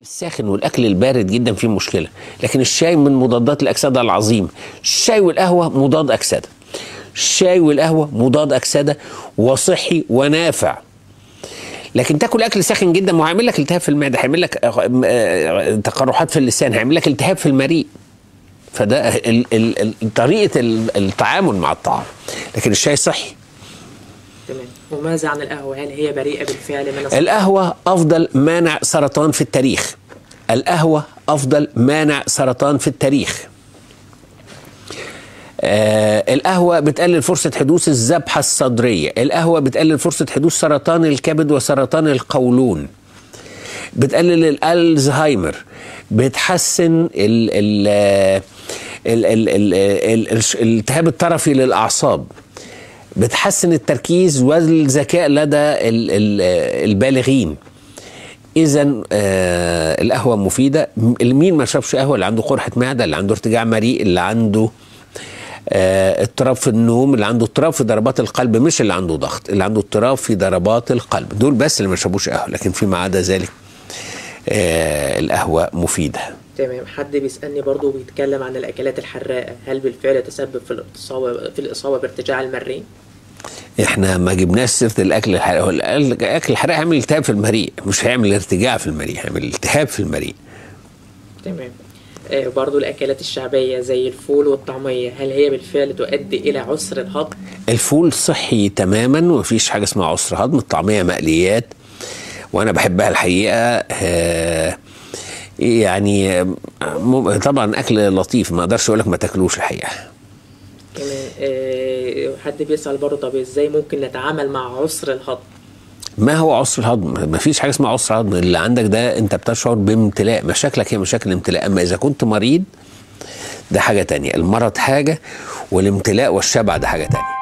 الساخن والاكل البارد جدا فيه مشكله لكن الشاي من مضادات الاكسده العظيمه الشاي والقهوه مضاد اكسده الشاي والقهوه مضاد اكسده وصحي ونافع لكن تاكل اكل ساخن جدا ما هو هيعمل لك التهاب في المعده هيعمل لك آه، آه، تقرحات في اللسان هيعمل لك التهاب في المريء فده ال- ال- ال- طريقه ال- التعامل مع الطعام لكن الشاي صحي تمام وماذا عن القهوة هل هي بريئة بالفعل من الص- القهوة أفضل مانع سرطان في التاريخ القهوة أفضل مانع سرطان في التاريخ آه القهوة بتقلل فرصة حدوث الذبحة الصدرية القهوة بتقلل فرصة حدوث سرطان الكبد وسرطان القولون بتقلل الالزهايمر بتحسن ال ال ال ال ال ال ال الالتهاب الطرفي للاعصاب بتحسن التركيز والذكاء لدى ال ال البالغين اذا آه القهوه مفيده م- مين ما شربش قهوه اللي عنده قرحه معده اللي عنده ارتجاع مريء اللي عنده آه اضطراب في النوم اللي عنده اضطراب في ضربات القلب مش اللي عنده ضغط اللي عنده اضطراب في ضربات القلب دول بس اللي ما يشربوش قهوه لكن فيما عدا ذلك آه القهوه مفيده تمام حد بيسألني برضو بيتكلم عن الأكلات الحراقة هل بالفعل تسبب في الإصابة في الإصابة بارتجاع المريء؟ احنا ما جبناش سيره الاكل الحرق هو الاكل الحرق هيعمل التهاب في المريء مش هيعمل ارتجاع في المريء هيعمل التهاب في المريء تمام آه برضو الأكلات الشعبية زي الفول والطعمية هل هي بالفعل تؤدي إلى عسر الهضم؟ الفول صحي تماما ومفيش حاجه اسمها عسر هضم الطعميه مقليات وانا بحبها الحقيقه آه يعني مم- طبعا اكل لطيف ما اقدرش اقول لك ما تاكلوش الحقيقه تمام آه حد بيسأل برضو طب إزاي ممكن نتعامل مع عسر الهضم؟ ما هو عسر الهضم؟ ما فيش حاجه اسمها عسر هضم اللي عندك ده انت بتشعر بامتلاء مشاكلك هي مشاكل امتلاء اما اذا كنت مريض ده حاجه تانية المرض حاجه والامتلاء والشبع ده حاجه تانية